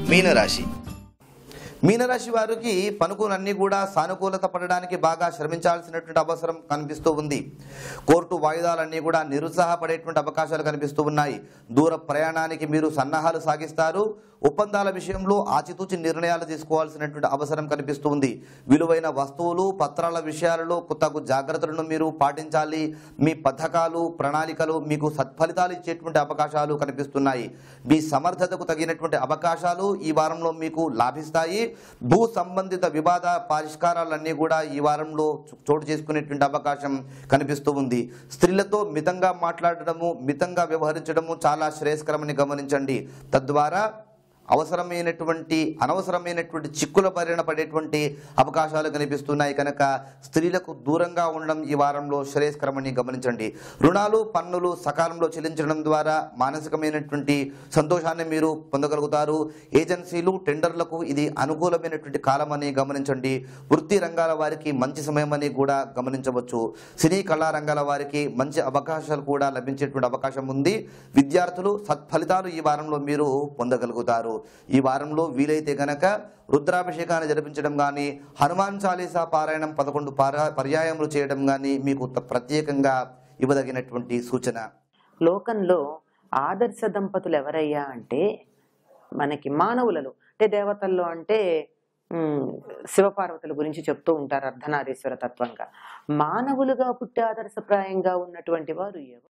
మీనరాశి మీనరాశి వారికి పనుకులన్నీ కూడా సానుకూలత పడడానికి బాగా శ్రమించాల్సినటువంటి అవసరం కనిపిస్తూ ఉంది కోర్టు వాయిదాలన్నీ కూడా నిరుత్సాహపడేటువంటి అవకాశాలు కనిపిస్తూ ఉన్నాయి దూర ప్రయాణానికి మీరు సన్నాహాలు సాగిస్తారు ఒప్పందాల విషయంలో ఆచితూచి నిర్ణయాలు తీసుకోవాల్సినటువంటి అవసరం కనిపిస్తూ ఉంది విలువైన వస్తువులు పత్రాల విషయాలలో కొత్తగు జాగ్రత్తలను మీరు పాటించాలి మీ పథకాలు ప్రణాళికలు మీకు సత్ఫలితాలు ఇచ్చేటువంటి అవకాశాలు కనిపిస్తున్నాయి మీ సమర్థతకు తగినటువంటి అవకాశాలు ఈ వారంలో మీకు లాభిస్తాయి భూ సంబంధిత వివాద పరిష్కారాలన్నీ కూడా ఈ వారంలో చో- చోటు చేసుకునేటువంటి అవకాశం కనిపిస్తూ ఉంది స్త్రీలతో మితంగా మాట్లాడడము మితంగా వ్యవహరించడము చాలా శ్రేయస్కరమని గమనించండి తద్వారా అవసరమైనటువంటి అనవసరమైనటువంటి చిక్కుల బారిన పడేటువంటి అవకాశాలు కనిపిస్తున్నాయి కనుక స్త్రీలకు దూరంగా ఉండడం ఈ వారంలో శ్రేయస్కరమని గమనించండి రుణాలు పన్నులు సకాలంలో చెల్లించడం ద్వారా మానసికమైనటువంటి సంతోషాన్ని మీరు పొందగలుగుతారు ఏజెన్సీలు టెండర్లకు ఇది అనుకూలమైనటువంటి కాలమని గమనించండి వృత్తి రంగాల వారికి మంచి సమయమని కూడా గమనించవచ్చు సినీ కళా రంగాల వారికి మంచి అవకాశాలు కూడా లభించేటువంటి అవకాశం ఉంది విద్యార్థులు సత్ఫలితాలు ఈ వారంలో మీరు పొందగలుగుతారు ఈ వారంలో వీలైతే గనక రుద్రాభిషేకాన్ని జరిపించడం కానీ హనుమాన్ చాలీసా పారాయణం పదకొండు పారా పర్యాయములు చేయడం కానీ మీకు త- ప్రత్యేకంగా ఇవ్వదగినటువంటి సూచన లోకంలో ఆదర్శ దంపతులు ఎవరయ్యా అంటే మనకి మానవులలో అంటే దేవతల్లో అంటే ఉమ్, శివపార్వతుల గురించి చెప్తూ ఉంటారు అర్ధనారీశ్వర తత్వంగా మానవులుగా పుట్టి ఆదర్శప్రాయంగా ఉన్నటువంటి వారు ఎవరు